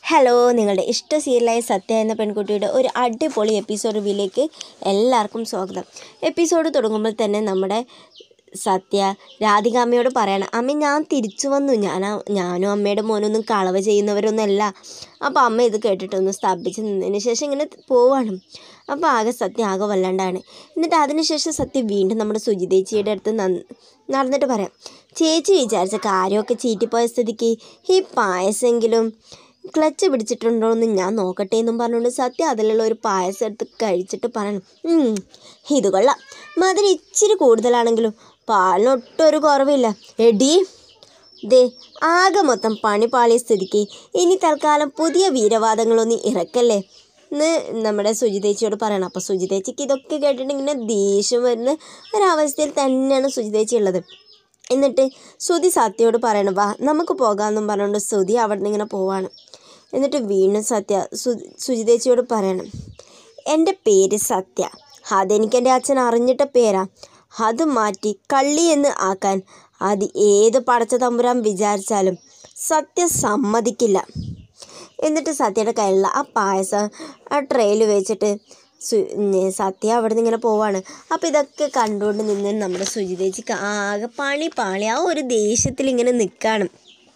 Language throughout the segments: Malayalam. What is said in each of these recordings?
ഹലോ നിങ്ങളുടെ ഇഷ്ട സീരിയലായ സത്യ എന്ന പെൺകുട്ടിയുടെ ഒരു അടിപൊളി എപ്പിസോഡ് റിവ്യൂയിലേക്ക് എല്ലാവർക്കും സ്വാഗതം എപ്പിസോഡ് തുടങ്ങുമ്പോൾ തന്നെ നമ്മുടെ സത്യ രാധിക അമ്മയോട് പറയണം അമ്മ ഞാൻ തിരിച്ചു വന്നു ഞാൻ ഞാനും അമ്മയുടെ മോനൊന്നും കളവ് ചെയ്യുന്നവരൊന്നുമല്ല അപ്പോൾ അമ്മ ഇത് കേട്ടിട്ടൊന്ന് സ്ഥാപിച്ച് നിന്നതിന് ശേഷം ഇങ്ങനെ പോവാണ് അപ്പോൾ ആകെ സത്യ ആകെ വല്ലാണ്ടാണ് എന്നിട്ട് അതിനുശേഷം സത്യ വീണ്ടും നമ്മുടെ സുജിതേച്ചിയുടെ അടുത്ത് നന്ന് നടന്നിട്ട് പറയാം ചേച്ചി വിചാരിച്ച കാര്യമൊക്കെ ചീറ്റിപ്പോയ സ്ഥിതിക്ക് ഈ പായസമെങ്കിലും ക്ലച്ച് പിടിച്ചിട്ടുണ്ടോ എന്ന് ഞാൻ നോക്കട്ടെ എന്നും പറഞ്ഞുകൊണ്ട് സത്യ അതിലുള്ള ഒരു പായസം എടുത്ത് കഴിച്ചിട്ട് പറയണം "ഉം, ഇത് കൊള്ളാം മധുരം ഇച്ചിരി കൂടുതലാണെങ്കിലും പാലിനൊട്ടും ഒരു കുറവില്ല എടി ദേ ആകെ മൊത്തം പണി പാളിയ സ്ഥിതിക്ക് ഇനി തൽക്കാലം പുതിയ വീരവാദങ്ങളൊന്നും ഇറക്കല്ലേ എന്ന് നമ്മുടെ സുജിതേച്ചിയോട് പറയണം അപ്പോൾ സുജിതേച്ചിക്ക് ഇതൊക്കെ കേട്ടിട്ട് ഇങ്ങനെ ദേഷ്യം വരുന്ന ഒരവസ്ഥയിൽ തന്നെയാണ് സുജിതേച്ചി ഉള്ളത് എന്നിട്ട് ശ്രുതി സത്യയോട് പറയണം വാ നമുക്ക് പോകാമെന്നും പറഞ്ഞുകൊണ്ട് ശ്രുതി അവിടെ നിന്ന് ഇങ്ങനെ പോവാണ് എന്നിട്ട് വീണ്ടും സത്യ സു സുജിതേച്ചിയോട് പറയണം എൻ്റെ പേര് സത്യ അതെനിക്ക് എൻ്റെ അച്ഛൻ അറിഞ്ഞിട്ട പേരാ അത് മാറ്റി കള്ളി എന്ന് ആക്കാൻ അത് ഏത് പടച്ച തമ്പുരാൻ വിചാരിച്ചാലും സത്യ സമ്മതിക്കില്ല എന്നിട്ട് സത്യയുടെ കയ്യിലുള്ള ആ പായസം ആ ട്രെയിൽ വെച്ചിട്ട് സു ഉം, സത്യ അവിടെ നിന്ന് ഇങ്ങനെ പോവാണ് അപ്പോൾ ഇതൊക്കെ കണ്ടുകൊണ്ട് നിന്ന് നമ്മുടെ സുജിതേച്ചിക്ക് ആകെ പണി പാളി ആ ഒരു ദേഷ്യത്തിൽ ഇങ്ങനെ നിൽക്കുകയാണ്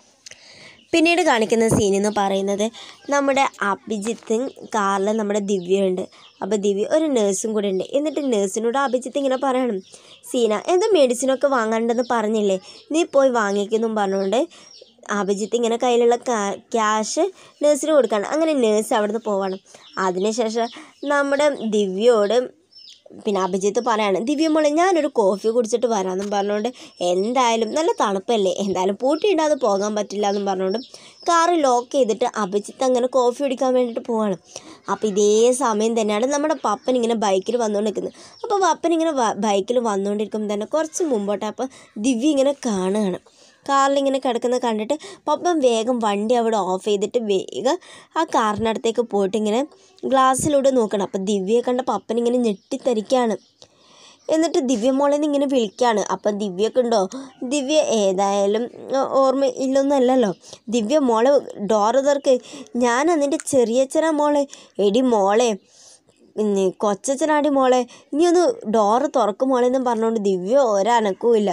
പിന്നീട് കാണിക്കുന്ന സീൻ എന്ന് പറയുന്നത് നമ്മുടെ അഭിജിത്തും കാറിൽ നമ്മുടെ ദിവ്യയുണ്ട് അപ്പോൾ ദിവ്യ ഒരു നേഴ്സും കൂടെ ഉണ്ട് എന്നിട്ട് നേഴ്സിനോട് അഭിജിത്ത് ഇങ്ങനെ പറയണം സീന എന്താ മെഡിസിനൊക്കെ വാങ്ങാണ്ടെന്ന് പറഞ്ഞില്ലേ നീ പോയി വാങ്ങിക്കുന്നും പറഞ്ഞുകൊണ്ട് അഭിജിത്ത് ഇങ്ങനെ കയ്യിലുള്ള കാ- ക്യാഷ് നേഴ്സിന് കൊടുക്കുകയാണ് അങ്ങനെ നേഴ്സ് അവിടുന്ന് പോവാണ് അതിനുശേഷം നമ്മുടെ ദിവ്യയോട് പിന്നെ അഭിജിത്ത് പറയാണ് ദിവ്യ മോളെ ഞാനൊരു കോഫി കുടിച്ചിട്ട് വരാമെന്നും പറഞ്ഞുകൊണ്ട് എന്തായാലും നല്ല തണുപ്പല്ലേ എന്തായാലും പൂട്ടിയിടാതെ പോകാൻ പറ്റില്ല എന്നും പറഞ്ഞുകൊണ്ട് കാറ് ലോക്ക് ചെയ്തിട്ട് അഭിജിത്ത് അങ്ങനെ കോഫി കുടിക്കാൻ വേണ്ടിയിട്ട് പോവാണ് അപ്പോൾ ഇതേ സമയം തന്നെയാണ് നമ്മുടെ പപ്പൻ ഇങ്ങനെ ബൈക്കിൽ വന്നുകൊണ്ട് നിൽക്കുന്നത് അപ്പോൾ പപ്പൻ ഇങ്ങനെ ബൈക്കിൽ വന്നുകൊണ്ടിരിക്കുമ്പോൾ തന്നെ കുറച്ച് മുമ്പോട്ട് അപ്പോൾ ദിവ്യ ഇങ്ങനെ കാണുകയാണ് കാറിലിങ്ങനെ കിടക്കുന്നത് കണ്ടിട്ട് പപ്പൻ വേഗം വണ്ടി അവിടെ ഓഫ് ചെയ്തിട്ട് വേഗം ആ കാറിനടുത്തേക്ക് പോയിട്ട് ഇങ്ങനെ ഗ്ലാസ്സിലൂടെ നോക്കണം അപ്പം ദിവ്യയെ കണ്ട പപ്പൻ ഇങ്ങനെ ഞെട്ടിത്തരിക്കുകയാണ് എന്നിട്ട് ദിവ്യ മോളെ നിന്ന് ഇങ്ങനെ വിളിക്കുകയാണ് അപ്പം ദിവ്യൊക്കെ ഉണ്ടോ ദിവ്യ ഏതായാലും ഓ- ഓർമ്മ ഇല്ലൊന്നല്ലല്ലോ ദിവ്യ മോളെ ഡോറ് തുറക്ക് ഞാൻ അതിൻ്റെ ചെറിയച്ഛനാ മോളെ എടി മോളെ ഇനി കൊച്ചച്ഛനാടി മോളെ ഇനി ഒന്ന് ഡോറ് തുറക്കും മോളെ എന്നും പറഞ്ഞുകൊണ്ട് ദിവ്യ ഒരനക്കവും ഇല്ല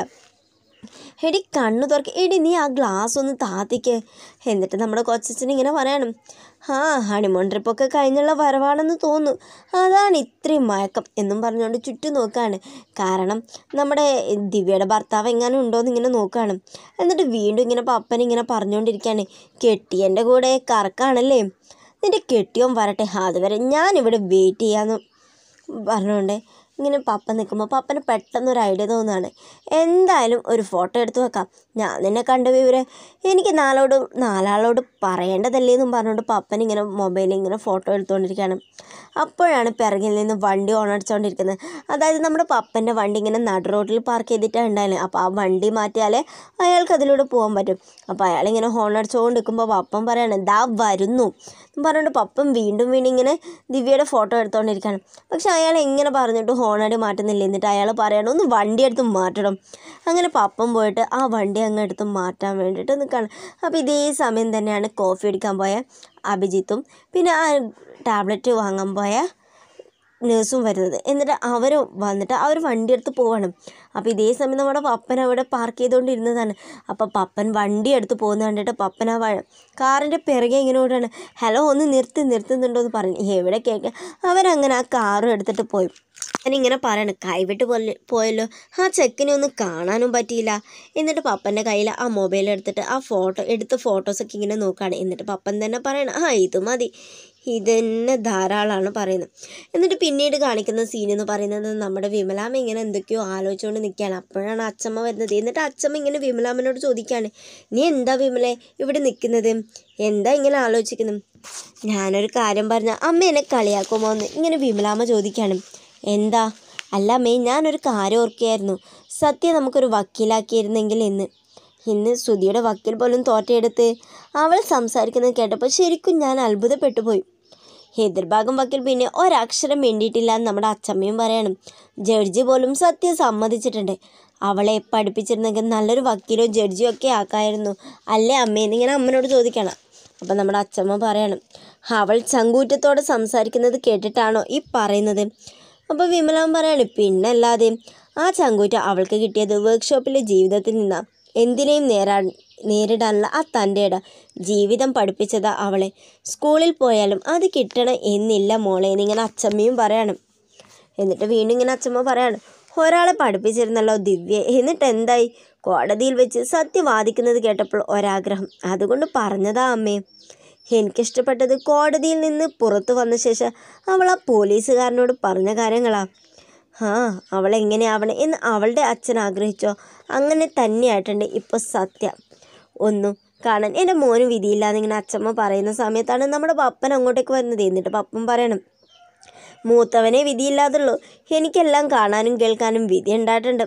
എടി കണ്ണു തുറക്ക് എടി നീ ആ ഗ്ലാസ് ഒന്ന് താത്തിക്ക് എന്നിട്ട് നമ്മുടെ കൊച്ചച്ഛൻ ഇങ്ങനെ പറയണം ആ ഹണിമൂൺ ട്രിപ്പൊക്കെ കഴിഞ്ഞുള്ള വരവാണെന്ന് തോന്നുന്നു അതാണ് ഇത്രയും മയക്കം എന്നും പറഞ്ഞുകൊണ്ട് ചുറ്റും നോക്കുകയാണ് കാരണം നമ്മുടെ ദിവ്യയുടെ ഭർത്താവ് എങ്ങാനും ഉണ്ടോയെന്ന് ഇങ്ങനെ നോക്കുകയാണ് എന്നിട്ട് വീണ്ടും ഇങ്ങനെ പപ്പൻ ഇങ്ങനെ പറഞ്ഞുകൊണ്ടിരിക്കുകയാണ് കെട്ടിയൻ്റെ കൂടെ കറക്കാണല്ലേ നിൻ്റെ കെട്ടിയോൻ വരട്ടെ അതുവരെ ഞാനിവിടെ വെയിറ്റ് ചെയ്യാമെന്ന് പറഞ്ഞുകൊണ്ട് ഇങ്ങനെ പപ്പ നിൽക്കുമ്പോൾ പപ്പന് പെട്ടെന്ന് ഒരു ഐഡിയ തോന്നുകയാണ് എന്തായാലും ഒരു ഫോട്ടോ എടുത്ത് വെക്കാം ഞാൻ നിന്നെ കണ്ട വിവരം എനിക്ക് നാലോട് നാലാളോട് പറയേണ്ടതല്ലേ എന്നും പറഞ്ഞുകൊണ്ട് പപ്പൻ ഇങ്ങനെ മൊബൈലിൽ ഇങ്ങനെ ഫോട്ടോ എടുത്തുകൊണ്ടിരിക്കുകയാണ് അപ്പോഴാണ് പിറകിൽ നിന്ന് വണ്ടി ഓണടിച്ചുകൊണ്ടിരിക്കുന്നത് അതായത് നമ്മുടെ പപ്പൻ്റെ വണ്ടി ഇങ്ങനെ നടു റോഡിൽ പാർക്ക് ചെയ്തിട്ടാണ് ഉണ്ടായിരുന്നത് അപ്പോൾ ആ വണ്ടി മാറ്റിയാലേ അയാൾക്ക് അതിലൂടെ പോകാൻ പറ്റും അപ്പോൾ അയാളിങ്ങനെ ഹോൺ അടിച്ചുകൊണ്ട് നിൽക്കുമ്പോൾ പപ്പൻ പറയാണ് ദാ വരുന്നു എന്ന് പറഞ്ഞുകൊണ്ട് പപ്പൻ വീണ്ടും വീണ്ടും ഇങ്ങനെ ദിവ്യയുടെ ഫോട്ടോ എടുത്തുകൊണ്ടിരിക്കുകയാണ് പക്ഷെ അയാൾ എങ്ങനെ പറഞ്ഞിട്ട് ഹോണടി മാറ്റുന്നില്ല എന്നിട്ട് അയാൾ പറയണം ഒന്ന് വണ്ടി എടുത്ത് മാറ്റണം അങ്ങനെ പപ്പൻ പോയിട്ട് ആ വണ്ടി അങ്ങ് എടുത്ത് മാറ്റാൻ വേണ്ടിയിട്ട് നിൽക്കുകയാണ് അപ്പോൾ ഇതേ സമയം തന്നെയാണ് കോഫി അടിക്കാൻ പോയ അഭിജിത്തും പിന്നെ ആ ടാബ്ലറ്റ് വാങ്ങാൻ പോയ നേഴ്സും വരുന്നത് എന്നിട്ട് അവർ വന്നിട്ട് അവർ വണ്ടി എടുത്ത് പോവാണ് അപ്പോൾ ഇതേ സമയം നമ്മുടെ പപ്പൻ അവിടെ പാർക്ക് ചെയ്തുകൊണ്ടിരുന്നതാണ് അപ്പോൾ പപ്പൻ വണ്ടി എടുത്ത് പോകുന്നത് കണ്ടിട്ട് പപ്പൻ ആ വ കാറിൻ്റെ പിറകെ ഇങ്ങനെ ഓടാണ് ഹലോ ഒന്ന് നിർത്തി നിർത്തുന്നുണ്ടോ എന്ന് പറഞ്ഞു എവിടെ കേൾക്കുക അവരങ്ങനെ ആ കാറും എടുത്തിട്ട് പോയി ഞാനിങ്ങനെ പറയണം കൈവിട്ട് പോലെ പോയല്ലോ ആ ചെക്കിനെ ഒന്നും കാണാനും പറ്റിയില്ല എന്നിട്ട് പപ്പൻ്റെ കയ്യിൽ ആ മൊബൈൽ എടുത്തിട്ട് ആ ഫോട്ടോ എടുത്ത ഫോട്ടോസൊക്കെ ഇങ്ങനെ നോക്കുകയാണ് എന്നിട്ട് പപ്പൻ തന്നെ പറയണം ആ ഇത് മതി ഇതന്നെ ധാരാളമാണ് പറയുന്നത് എന്നിട്ട് പിന്നീട് കാണിക്കുന്ന സീൻ എന്ന് പറയുന്നത് നമ്മുടെ വിമലാമ്മ ഇങ്ങനെ എന്തൊക്കെയോ ആലോചിച്ചുകൊണ്ട് നിൽക്കുകയാണ് അപ്പോഴാണ് അച്ചമ്മ വരുന്നത് എന്നിട്ട് അച്ചമ്മ ഇങ്ങനെ വിമലാമ്മനോട് ചോദിക്കുകയാണ് നീ എന്താ വിമലെ ഇവിടെ നിൽക്കുന്നത് എന്താ ഇങ്ങനെ ആലോചിക്കുന്നത് ഞാനൊരു കാര്യം പറഞ്ഞ അമ്മ എന്നെ കളിയാക്കുമോ എന്ന് ഇങ്ങനെ വിമലാമ്മ ചോദിക്കുകയാണ് എന്താ അല്ല അമ്മേ ഞാനൊരു കാര്യം ഓർക്കുകയായിരുന്നു സത്യം നമുക്കൊരു വക്കീലാക്കിയിരുന്നെങ്കിൽ എന്ന് ഇന്ന് ശ്രുതിയുടെ വക്കീൽ പോലും തോറ്റയെടുത്ത് അവൾ സംസാരിക്കുന്നത് കേട്ടപ്പോൾ ശരിക്കും ഞാൻ അത്ഭുതപ്പെട്ടു പോയി എതിർഭാഗം വക്കീൽ പിന്നെ ഒരക്ഷരം വേണ്ടിയിട്ടില്ല എന്ന് നമ്മുടെ അച്ചമ്മയും പറയണം ജഡ്ജി പോലും സത്യം സമ്മതിച്ചിട്ടുണ്ട് അവളെ പഠിപ്പിച്ചിരുന്നെങ്കിൽ നല്ലൊരു വക്കീലോ ജഡ്ജിയോ ഒക്കെ ആക്കായിരുന്നു അല്ലേ അമ്മയെന്ന് ഇങ്ങനെ അമ്മനോട് ചോദിക്കണം അപ്പം നമ്മുടെ അച്ഛമ്മ പറയണം അവൾ ചങ്കൂറ്റത്തോടെ സംസാരിക്കുന്നത് കേട്ടിട്ടാണോ ഈ പറയുന്നത് അപ്പോൾ വിമലാൻ പറയാണ് പിന്നെ അല്ലാതെ ആ ചങ്കൂറ്റ അവൾക്ക് കിട്ടിയത് വർക്ക്ഷോപ്പിലെ ജീവിതത്തിൽ നിന്നാണ് എന്തിനേയും നേരാ നേരിടാനുള്ള ആ തൻ്റെ ഇട ജീവിതം പഠിപ്പിച്ചതാ അവളെ സ്കൂളിൽ പോയാലും അത് കിട്ടണം എന്നില്ല മോളെ എന്നിങ്ങനെ അച്ചമ്മയും പറയണം എന്നിട്ട് വീണ്ടും ഇങ്ങനെ അച്ഛമ്മ പറയാണ് ഒരാളെ പഠിപ്പിച്ചിരുന്നല്ലോ ദിവ്യ എന്നിട്ട് എന്തായി കോടതിയിൽ വെച്ച് സത്യം വാദിക്കുന്നത് കേട്ടപ്പോൾ ഒരാഗ്രഹം അതുകൊണ്ട് പറഞ്ഞതാ അമ്മേ എനിക്കിഷ്ടപ്പെട്ടത് കോടതിയിൽ നിന്ന് പുറത്തു വന്ന ശേഷം അവൾ ആ പോലീസുകാരനോട് പറഞ്ഞ കാര്യങ്ങളാ ആ അവൾ എങ്ങനെയാവണം എന്ന് അവളുടെ അച്ഛൻ ആഗ്രഹിച്ചോ അങ്ങനെ തന്നെയായിട്ടുണ്ട് ഇപ്പോൾ സത്യ ഒന്നും കാണാൻ എൻ്റെ മോന് വിധിയില്ലാന്ന് ഇങ്ങനെ അച്ഛമ്മ പറയുന്ന സമയത്താണ് നമ്മുടെ പപ്പൻ അങ്ങോട്ടേക്ക് വരുന്നത് എന്നിട്ട് പപ്പൻ പറയണം മൂത്തവനെ വിധിയില്ലാതുള്ളൂ എനിക്കെല്ലാം കാണാനും കേൾക്കാനും വിധി ഉണ്ടായിട്ടുണ്ട്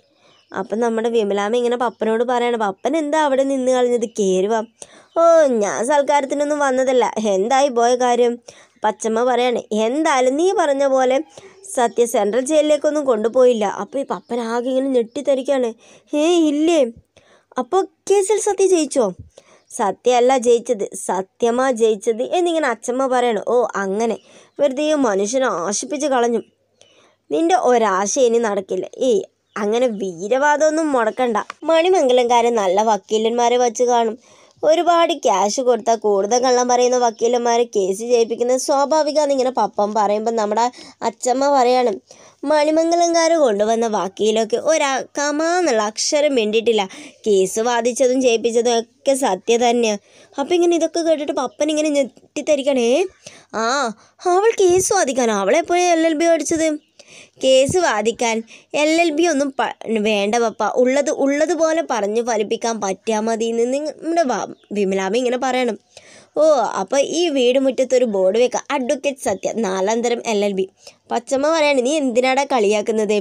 അപ്പം നമ്മുടെ വിമലാമ്മ ഇങ്ങനെ പപ്പനോട് പറയണം പപ്പൻ എന്താ അവിടെ നിന്ന് കളഞ്ഞത് കയറുക ഓ ഞാൻ സൽക്കാരത്തിനൊന്നും വന്നതല്ല എന്തായി പോയ കാര്യം പച്ചമ്മ പറയാണ് എന്തായാലും നീ പറഞ്ഞ പോലെ സത്യ സെൻട്രൽ ജയിലിലേക്കൊന്നും കൊണ്ടുപോയില്ല അപ്പോൾ ഈ പപ്പൻ ആകെ ഇങ്ങനെ ഞെട്ടിത്തരിക്കാണ് ഏ ഇല്ലേ അപ്പോൾ കേസിൽ സത്യ ജയിച്ചോ സത്യമല്ല ജയിച്ചത് സത്യമാ ജയിച്ചത് എന്നിങ്ങനെ അച്ഛമ്മ പറയണം ഓ അങ്ങനെ വെറുതെ ഈ മനുഷ്യനെ ആശിപ്പിച്ച് കളഞ്ഞു നിന്റെ ഒരാശ ഇനി നടക്കില്ല ഏയ് അങ്ങനെ വീരവാദമൊന്നും മുടക്കണ്ട മണിമംഗലംകാരൻ നല്ല വക്കീലന്മാരെ വച്ച് കാണും ഒരുപാട് ക്യാഷ് കൊടുത്താൽ കൂടുതൽ കള്ളം പറയുന്ന വക്കീലന്മാരെ കേസ് ജയിപ്പിക്കുന്നത് സ്വാഭാവികമാണ് ഇങ്ങനെ പപ്പം പറയുമ്പോൾ നമ്മുടെ അച്ചമ്മ പറയാണ് മണിമംഗലംകാർ കൊണ്ടുവന്ന വക്കീലൊക്കെ ഒരാ കമാന്നുള്ള അക്ഷരം വേണ്ടിയിട്ടില്ല കേസ് വാദിച്ചതും ജയിപ്പിച്ചതും ഒക്കെ സത്യം തന്നെയാണ് അപ്പം ഇങ്ങനെ ഇതൊക്കെ കേട്ടിട്ട് പപ്പൻ ഇങ്ങനെ ഞെട്ടിത്തരിക്കണേ ആ അവൾ കേസ് വാദിക്കാനോ അവളെപ്പോഴും എൽ എൽ ബി പഠിച്ചത് കേസ് വാദിക്കാൻ എൽ എൽ ബി ഒന്നും പ വേണ്ട പപ്പ ഉള്ളത് ഉള്ളതുപോലെ പറഞ്ഞു ഫലിപ്പിക്കാൻ പറ്റിയാൽ മതി എന്ന് നമ്മുടെ വ- വിമലാമ്മ ഇങ്ങനെ പറയണം ഓ അപ്പോൾ ഈ വീട് മുറ്റത്തൊരു ബോർഡ് വെക്കുക അഡ്വക്കേറ്റ് സത്യ നാലാം തരം എൽ എൽ ബി പച്ചമ്മ പറയാണ് നീ എന്തിനാടാ കളിയാക്കുന്നത്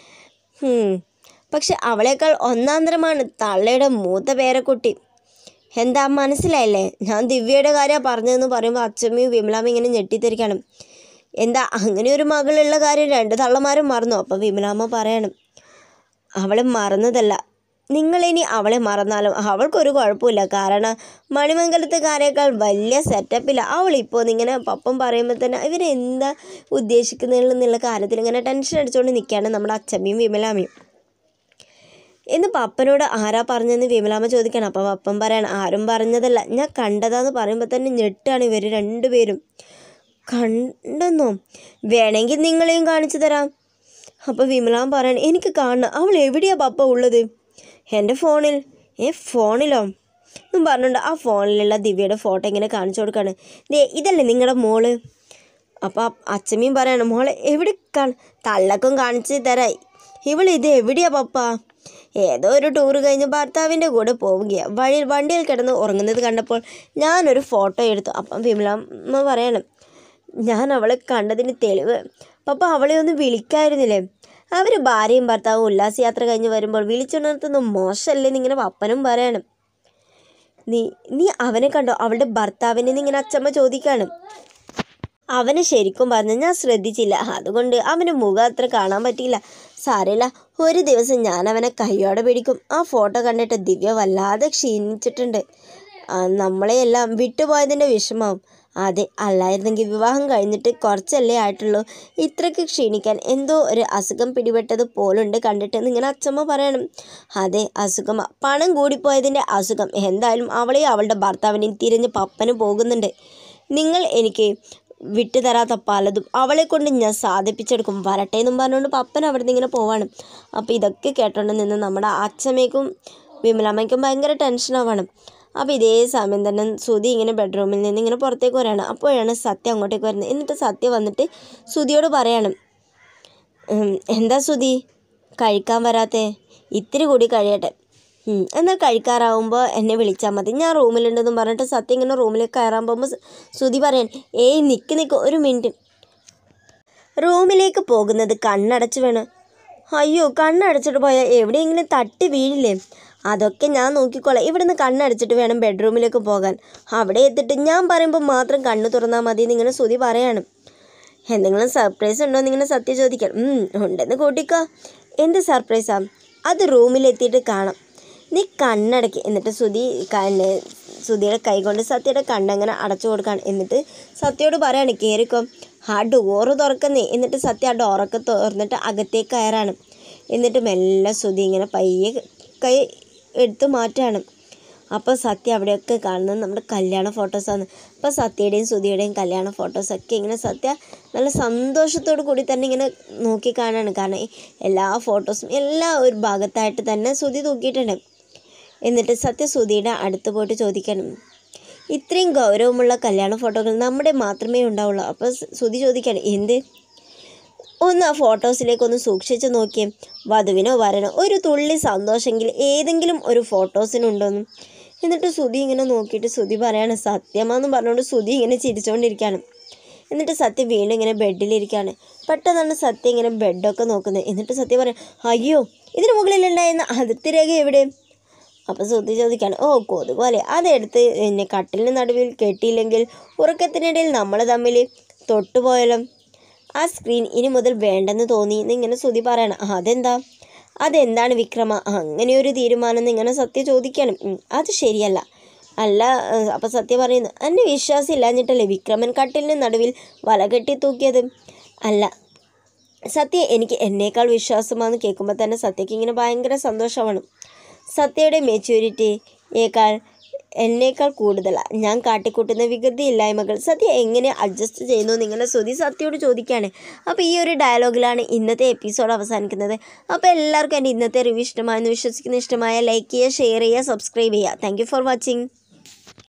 ഹും. പക്ഷെ അവളേക്കാൾ ഒന്നാം തരമാണ് തള്ളയുടെ മൂത്ത പേരക്കുട്ടി എന്താ മനസ്സിലായില്ലേ ഞാൻ ദിവ്യയുടെ കാര്യമാണ് പറഞ്ഞതെന്ന് പറയുമ്പോൾ അച്ഛമ്മയും വിമലാമ്മയും ഇങ്ങനെ ഞെട്ടിത്തിരിക്കണം എന്താ അങ്ങനെ ഒരു മകളുള്ള കാര്യം രണ്ട് തള്ളമാരും മറന്നു അപ്പം വിമലാമ്മ പറയണം അവളെ മറന്നതല്ല നിങ്ങളിനി അവളെ മറന്നാലും അവൾക്കൊരു കുഴപ്പമില്ല കാരണം മണിമംഗലത്തുകാരേക്കാൾ വലിയ സെറ്റപ്പില്ല അവളിപ്പോൾ ഇങ്ങനെ പപ്പം പറയുമ്പോൾ തന്നെ ഇവരെന്താ ഉദ്ദേശിക്കുന്നതെന്നുള്ള കാര്യത്തിൽ ഇങ്ങനെ ടെൻഷൻ അടിച്ചുകൊണ്ട് നിൽക്കുകയാണ് നമ്മുടെ അച്ഛമ്മയും വിമലാമ്മയും എന്ന് പപ്പനോട് ആരാ പറഞ്ഞതെന്ന് വിമലാമ്മ ചോദിക്കണം അപ്പം പപ്പൻ പറയണം ആരും പറഞ്ഞതല്ല ഞാൻ കണ്ടതാന്ന് പറയുമ്പോൾ തന്നെ ഞെട്ടാണ് ഇവർ രണ്ടുപേരും കണ്ടെന്നോ വേണമെങ്കിൽ നിങ്ങളെയും കാണിച്ചു തരാം അപ്പോൾ വിമലാമ്മ പറയണം എനിക്ക് കാണണം അവൾ എവിടെയാ പപ്പ ഉള്ളത് എൻ്റെ ഫോണിൽ ഏ ഫോണിലോ എന്നും പറഞ്ഞുകൊണ്ട് ആ ഫോണിലുള്ള ദിവ്യയുടെ ഫോട്ടോ ഇങ്ങനെ കാണിച്ചു കൊടുക്കാണ് ദേ ഇതല്ലേ നിങ്ങളുടെ മോള് അപ്പോൾ അച്ഛമ്മയും പറയണം മോളെ എവിടെ കാണ തള്ളക്കും കാണിച്ച് തരാം ഇവൾ ഇത് എവിടെയാ പപ്പ ഏതോ ഒരു ടൂർ കഴിഞ്ഞ് ഭർത്താവിൻ്റെ കൂടെ പോവുകയാണ് വഴിയിൽ വണ്ടിയിൽ കിടന്ന് ഉറങ്ങുന്നത് കണ്ടപ്പോൾ ഞാനൊരു ഫോട്ടോ എടുത്തു അപ്പം വിമലമ്മ പറയണം ഞാൻ അവളെ കണ്ടതിന് തെളിവ് പപ്പ അവളെ ഒന്ന് വിളിക്കായിരുന്നില്ലേ അവർ ഭാര്യയും ഭർത്താവും ഉല്ലാസയാത്ര കഴിഞ്ഞ് വരുമ്പോൾ വിളിച്ചുണർത്തുന്നത് മോശമല്ലേ എന്നിങ്ങനെ പപ്പനും പറയണം നീ നീ അവനെ കണ്ടോ അവളുടെ ഭർത്താവിനെ ഇങ്ങനെ അച്ചമ്മ ചോദിക്കാണ് അവന് ശരിക്കും പറഞ്ഞാൽ ഞാൻ ശ്രദ്ധിച്ചില്ല അതുകൊണ്ട് അവന് മുഖം അത്ര കാണാൻ പറ്റിയില്ല സാരമില്ല ഒരു ദിവസം ഞാൻ അവനെ കൈയോടെ പിടിക്കും ആ ഫോട്ടോ കണ്ടിട്ട് ദിവ്യ വല്ലാതെ ക്ഷീണിച്ചിട്ടുണ്ട് ആ, നമ്മളെയെല്ലാം വിട്ടുപോയതിൻ്റെ വിഷമാവും അതെ അല്ലായിരുന്നെങ്കിൽ വിവാഹം കഴിഞ്ഞിട്ട് കുറച്ചല്ലേ ആയിട്ടുള്ളൂ ഇത്രയ്ക്ക് ക്ഷീണിക്കാൻ എന്തോ ഒരു അസുഖം പിടിപെട്ടത് പോലുണ്ട് കണ്ടിട്ട് ഇങ്ങനെ അച്ചമ്മ പറയണം അതെ അസുഖം പണം കൂടിപ്പോയതിൻ്റെ അസുഖം എന്തായാലും അവളെയും അവളുടെ ഭർത്താവിനെയും തിരിഞ്ഞ് പപ്പന് പോകുന്നുണ്ട് നിങ്ങൾ എനിക്ക് വിട്ടുതരാത്ത പലതും അവളെ കൊണ്ട് ഞാൻ സാധിപ്പിച്ചെടുക്കും വരട്ടെ എന്നും പറഞ്ഞുകൊണ്ട് പപ്പൻ അവിടെ നിന്ന് ഇങ്ങനെ പോവാണ് അപ്പോൾ ഇതൊക്കെ കേട്ടോണ്ട് നിന്ന് നമ്മുടെ അച്ഛമ്മയ്ക്കും വിമലമ്മയ്ക്കും ഭയങ്കര ടെൻഷനാവാണ് അപ്പോൾ ഇതേ സമയം തന്നെ സുധി ഇങ്ങനെ ബെഡ്റൂമിൽ നിന്ന് ഇങ്ങനെ പുറത്തേക്ക് വരികയാണ് അപ്പോഴാണ് സത്യ അങ്ങോട്ടേക്ക് വരുന്നത് എന്നിട്ട് സത്യ വന്നിട്ട് സുധിയോട് പറയാണ് "ഉം, എന്താ സുധി കഴിക്കാൻ വരാത്തേ ഇത്തിരി കൂടി കഴിയട്ടെ ഉം, എന്നാൽ കഴിക്കാറാവുമ്പോൾ എന്നെ വിളിച്ചാൽ മതി ഞാൻ റൂമിലുണ്ടെന്നും പറഞ്ഞിട്ട് സത്യം ഇങ്ങനെ റൂമിലേക്ക് കയറാൻ പോകുമ്പോൾ സു- സുധി പറയാൻ ഏയ് നിക്ക് നിക്ക് ഒരു മിനിറ്റ് റൂമിലേക്ക് പോകുന്നത് കണ്ണടച്ച് വേണം അയ്യോ കണ്ണടച്ചിട്ട് പോയാൽ എവിടെയെങ്കിലും തട്ടി വീഴില്ലേ അതൊക്കെ ഞാൻ നോക്കിക്കോളാം ഇവിടുന്ന് കണ്ണടച്ചിട്ട് വേണം ബെഡ്റൂമിലേക്ക് പോകാൻ അവിടെ എത്തിയിട്ട് ഞാൻ പറയുമ്പോൾ മാത്രം കണ്ണ് തുറന്നാൽ മതി എന്നിങ്ങനെ സുധി പറയാണ് എന്തെങ്കിലും സർപ്രൈസ് ഉണ്ടോ എന്നിങ്ങനെ സത്യ ചോദിക്കാം "ഉം, ഉണ്ടെന്ന് കൂട്ടിക്കോ എന്ത് സർപ്രൈസാ അത് റൂമിലെത്തിയിട്ട് കാണാം നീ കണ്ണടക്കി എന്നിട്ട് സുധി കണ്ണ് സുധിയുടെ കൈ കൊണ്ട് സത്യയുടെ കണ്ണങ്ങനെ അടച്ചു കൊടുക്കുകയാണ് എന്നിട്ട് സത്യയോട് പറയാണ് കയറിക്കോ ആ ഡോറ് തുറക്കുന്നേ എന്നിട്ട് സത്യ ആ ഡോറൊക്കെ തുറന്നിട്ട് അകത്തേക്ക് കയറാണ് എന്നിട്ട് മെല്ലെ സുധി ഇങ്ങനെ പയ്യെ കൈ എടുത്ത് മാറ്റാണ് അപ്പോൾ സത്യ അവിടെയൊക്കെ കാണുന്നത് നമ്മുടെ കല്യാണ ഫോട്ടോസാണ് അപ്പോൾ സത്യയുടെയും സുധിയുടെയും കല്യാണ ഫോട്ടോസൊക്കെ ഇങ്ങനെ സത്യ നല്ല സന്തോഷത്തോടു കൂടി തന്നെ ഇങ്ങനെ നോക്കി കാണാണ് കാരണം ഈ എല്ലാ ഫോട്ടോസും എല്ലാ ഒരു ഭാഗത്തായിട്ട് തന്നെ സുധി തൂക്കിയിട്ടുണ്ട് എന്നിട്ട് സത്യ സുധിയുടെ അടുത്ത് പോയിട്ട് ചോദിക്കണം ഇത്രയും ഗൗരവമുള്ള കല്യാണ ഫോട്ടോകൾ നമ്മുടെ മാത്രമേ ഉണ്ടാവുള്ളൂ അപ്പോൾ സുധി ചോദിക്കാണ് എന്ത് ഒന്ന് ആ ഫോട്ടോസിലേക്ക് ഒന്ന് സൂക്ഷിച്ച് നോക്കിയേ വധുവിനോ വരനോ ഒരു തുള്ളി സന്തോഷമെങ്കിൽ ഏതെങ്കിലും ഒരു ഫോട്ടോസിനുണ്ടോന്നും എന്നിട്ട് സുധി ഇങ്ങനെ നോക്കിയിട്ട് സുധി പറയാണ് സത്യമാന്ന് പറഞ്ഞുകൊണ്ട് സുധി ഇങ്ങനെ ചിരിച്ചുകൊണ്ടിരിക്കുകയാണ് എന്നിട്ട് സത്യ വീണ്ടും ഇങ്ങനെ ബെഡിലിരിക്കുകയാണ് പെട്ടെന്നാണ് സത്യ ഇങ്ങനെ ബെഡൊക്കെ നോക്കുന്നത് എന്നിട്ട് സത്യ പറയാം അയ്യോ ഇതിന് മുകളിലുണ്ടായിരുന്ന അതിർത്തി രേഖ എവിടെ അപ്പോൾ സുധി ചോദിക്കാണ് ഓ കൊതുപോലെ അതെടുത്ത് എന്നെ കട്ടിലിന് നടുവിൽ കെട്ടിയില്ലെങ്കിൽ ഉറക്കത്തിനിടയിൽ നമ്മൾ തമ്മിൽ തൊട്ടുപോയാലോ ആ സ്ക്രീൻ ഇനി മുതൽ വേണ്ടെന്ന് തോന്നി എന്നിങ്ങനെ സുധി പറയണം അതെന്താ അതെന്താണ് വിക്രമ അങ്ങനെ ഒരു തീരുമാനം എന്ന് ഇങ്ങനെ സത്യ ചോദിക്കണം ഉം, അത് ശരിയല്ല അല്ല ഏഹ്, അപ്പം സത്യ പറയുന്നു എന്നെ വിശ്വാസം ഇല്ലാഞ്ഞിട്ടല്ലേ വിക്രമൻ കട്ടിലിന് നടുവിൽ വല കെട്ടി തൂക്കിയത് അല്ല സത്യ എനിക്ക് എന്നേക്കാൾ വിശ്വാസമാണെന്ന് കേൾക്കുമ്പോൾ തന്നെ സത്യക്ക് ഇങ്ങനെ ഭയങ്കര സന്തോഷമാണ് സത്യയുടെ മെച്യൂരിറ്റിയേക്കാൾ എന്നേക്കാൾ കൂടുതലാണ് ഞാൻ കാട്ടിക്കൂട്ടുന്ന വികൃതി ഇല്ലായ്മകൾ സത്യ എങ്ങനെ അഡ്ജസ്റ്റ് ചെയ്യുന്നു നിങ്ങളെ ശ്രുതി സത്യയോട് ചോദിക്കുകയാണ് അപ്പോൾ ഈ ഒരു ഡയലോഗിലാണ് ഇന്നത്തെ എപ്പിസോഡ് അവസാനിക്കുന്നത് അപ്പോൾ എല്ലാവർക്കും എൻ്റെ ഇന്നത്തെ റിവ്യൂ ഇഷ്ടമായെന്ന് വിശ്വസിക്കുന്ന ഇഷ്ടമായ ലൈക്ക് ചെയ്യുക ഷെയർ ചെയ്യുക സബ്സ്ക്രൈബ് ചെയ്യുക താങ്ക് ഫോർ വാച്ചിങ്